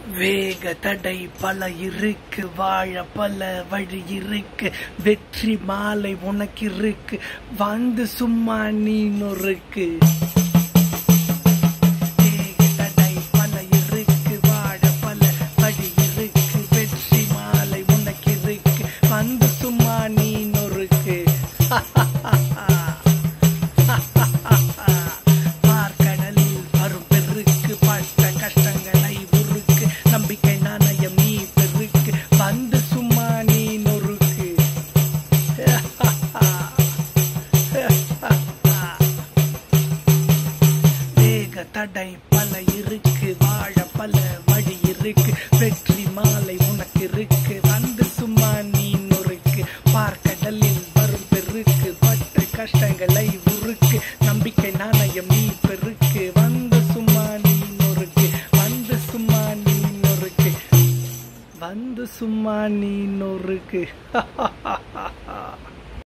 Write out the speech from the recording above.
வேக தடை பல இருக்கு வாழ பல வழி இருக்கு வெற்றி மாலை உனக்கு இருக்கு வந்து சும்மா நீ நொறுக்கு வேக தடை பல இருக்கு வாழ பல வழி இருக்கு வெற்றி மாலை உனக்கு இருக்கு வந்து சும்மா நீ நொறுக்கு பார்க்கடலில் வரும் பெருக்கு பட்ட கஷ்டங்களை உருக்கு நம்பிக்கை நாணயம் நீ பெருக்கு வந்து சும்மா நீ நொறுக்கு வேக தடை பல இருக்கு வாழ பல வழி இருக்கு வெற்றி மாலை உனக்கு இருக்கு வந்து சும்மா நீ நொறுக்கு பார்க்கடலில் வரும் பெருக்கு பட்ட கஷ்டங்களை உருக்கு நம்பிக்கை நாணயம் நீ பெருக்கு வந்து சும்மா நீ நொறுக்கு வந்து சும்மா நீ நொறுக்கு வந்து சும்மா நீ நொறுக்கு